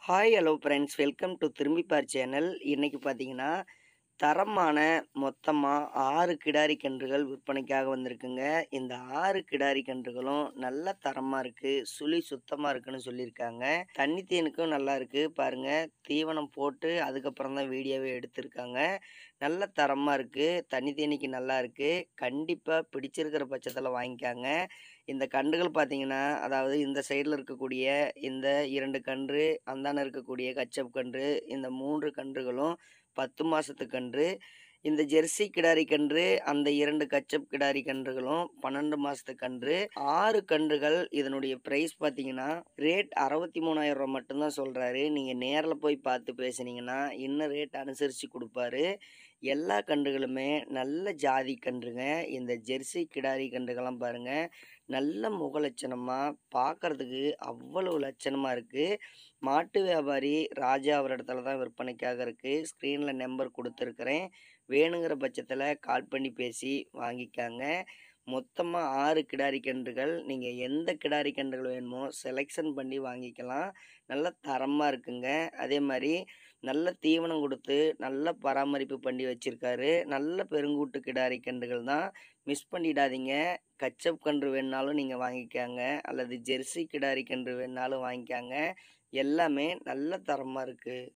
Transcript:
hi hello friends welcome to Thirumbippaar channel இன்றைக்கி பார்த்தீங்கன்னா தரமான மொத்தமாக ஆறு கிடாரி கன்றுகள் விற்பனைக்காக வந்திருக்குங்க இந்த ஆறு கிடாரி கன்றுகளும் நல்ல தரமாக இருக்குது சுழி சுத்தமாக இருக்குன்னு சொல்லியிருக்காங்க தண்ணி தேனுக்கும் நல்லா இருக்குது பாருங்கள் தீவனம் போட்டு அதுக்கப்புறம் தான் வீடியோவே எடுத்திருக்காங்க நல்ல தரமாக இருக்குது தண்ணி தேனிக்கு நல்லா இருக்குது கண்டிப்பாக பிடிச்சிருக்கிற பட்சத்தில் வாங்கிக்காங்க இந்த கன்றுகள் பார்த்தீங்கன்னா அதாவது இந்த சைடில் இருக்கக்கூடிய இந்த இரண்டு கன்று அந்தான இருக்கக்கூடிய கச்சப் கன்று இந்த மூன்று கன்றுகளும் பத்து மாதத்து கன்று இந்த ஜெர்சி கிடாரி கன்று அந்த இரண்டு கச்சப் கிடாரி கன்றுகளும் பன்னெண்டு மாதத்து கன்று ஆறு கன்றுகள் இதனுடைய ப்ரைஸ் பார்த்தீங்கன்னா ரேட் அறுபத்தி மூணாயிரம் ரூபா மட்டும்தான் சொல்கிறாரு நீங்கள் நேரில் போய் பார்த்து பேசுனீங்கன்னா இன்னும் ரேட் அனுசரித்து கொடுப்பாரு எல்லா கன்றுகளுமே நல்ல ஜாதி கன்றுங்க இந்த ஜெர்சி கிடாரி கன்றுகள்லாம் பாருங்கள் நல்ல முக லட்சணமாக பார்க்குறதுக்கு அவ்வளவு லட்சணமாக இருக்குது மாட்டு வியாபாரி ராஜா அவர் இடத்துல தான் விற்பனைக்காக இருக்குது ஸ்க்ரீனில் நம்பர் கொடுத்துருக்குறேன் வேணுங்கிற பட்சத்தில் கால் பண்ணி பேசி வாங்கிக்காங்க மொத்தமாக ஆறு கிடாரி கன்றுகள் நீங்கள் எந்த கிடாரி கன்றுகள் வேணுமோ செலெக்ஷன் பண்ணி வாங்கிக்கலாம் நல்ல தரமாக இருக்குங்க அதே மாதிரி நல்ல தீவனம் கொடுத்து நல்ல பராமரிப்பு பண்ணி வச்சுருக்காரு நல்ல பெருங்கூட்டு கிடாரி கன்றுகள் தான் மிஸ் பண்ணிடாதீங்க கச்சப் கன்று வேணுனாலும் நீங்கள் வாங்கிக்காங்க அல்லது ஜெர்சி கிடாரி கன்று வேணுனாலும் வாங்கிக்காங்க எல்லாமே நல்ல தரமாக இருக்குது